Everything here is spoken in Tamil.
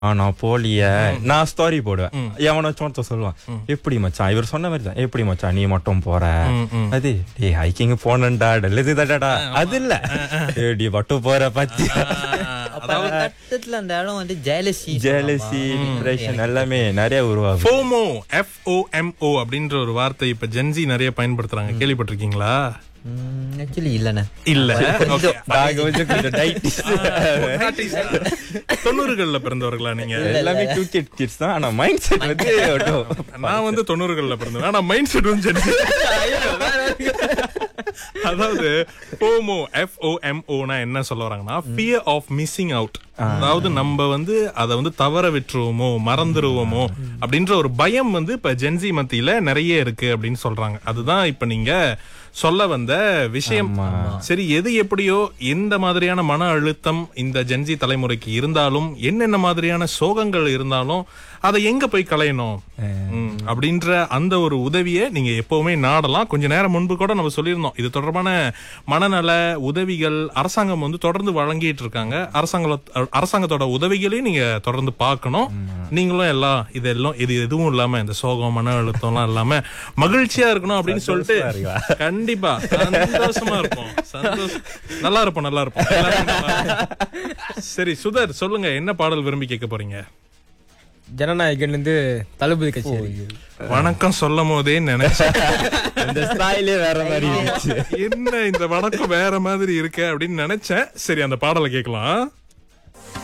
ஆ, நான் போலிய நான் ஸ்டோரி போடுவேன் எவனாச்சும் ஒருத்தன் சொல்லுவான் எப்படி மச்சான் இவர் சொன்ன மாதிரி தான் எப்படி மச்சான் நீ மட்டும் போற அது டேய் ஹைக்கிங் போனண்டா டெல்லது தடா அது இல்ல ஏய், நீ மட்டும் போற பாத்தியா அப்ப அந்த கட்டத்துல அந்த இடம் வந்து ஜெயலசி ஜெலசி டிப்ரெஷன் எல்லாமே நிறைய உருவாகும் FOMO F O M O அப்படின்ற ஒரு வார்த்தை இப்ப ஜென்சி நிறைய பயன்படுத்துறாங்க கேள்விப்பட்டிருக்கீங்களா ஆக்சுவலி இல்லண்ணே இல்ல Okay. நாங்க வந்து கொஞ்சம் diet. தொண்ணூறுகள்ல பிறந்தவர்களா நீங்க எல்லாமே டூ கிட் கிட்ஸ் தான் ஆனா மைண்ட் செட் வந்து ஒட்டும். நான் வந்து தொண்ணூறுகள்ல பிறந்தேன் ஆனா மைண்ட் செட் வந்து ஜென்சி அதாவது FOMO எஃப் ஓ எம் ஓனா என்ன சொல்ல வராங்கன்னா ஃபியர் ஆஃப் மிஸ்ஸிங் அவுட் அதாவது நம்ம வந்து அதை வந்து தவற விட்டுருவோமோ மறந்துருவோமோ அப்படின்ற ஒரு பயம் வந்து இப்ப ஜென்சி மத்தியில நிறைய இருக்கு அப்படின்னு சொல்றாங்க அதுதான் இப்ப நீங்க சொல்ல வந்த விஷயம் சரி எது எப்படியோ எந்த மாதிரியான மன அழுத்தம் இந்த ஜென்சி தலைமுறைக்கு இருந்தாலும் என்னென்ன மாதிரியான சோகங்கள் இருந்தாலும் அதை எங்க போய் களையணும் ம், அப்படின்ற அந்த ஒரு உதவியை நீங்க எப்பவுமே நாடலாம் கொஞ்ச நேரம் முன்பு கூட நம்ம சொல்லியிருந்தோம் இது தொடர்பான மனநல உதவிகள் அரசாங்கம் வந்து தொடர்ந்து வழங்கிட்டு இருக்காங்க அரசாங்க அரசாங்கத்தோட உதவிகளையும் நீங்க தொடர்ந்து பார்க்கணும் நீங்களும் எல்லாம் இதெல்லாம் இது எதுவும் இல்லாம இந்த சோகம் மன அழுத்தம்லாம் இல்லாம மகிழ்ச்சியா இருக்கணும் அப்படின்னு சொல்லிட்டு கண்டிப்பா சந்தோஷமா இருப்போம் சந்தோஷம் நல்லா இருப்போம் நல்லா இருப்போம் எல்லாரும் நல்லா இருப்போம். சரி சுதர் சொல்லுங்க என்ன பாடல் விரும்பி கேட்க போறீங்க ஜனநாயகன் இருந்து தளபதி கட்சி வணக்கம் சொல்லும் போதே நினைச்சேன் இந்த ஸ்டைலே வேற மாதிரி இருந்துச்சு என்ன இந்த வணக்கம் வேற மாதிரி இருக்க அப்படின்னு நினைச்சேன் சரி அந்த பாடலை கேட்கலாம்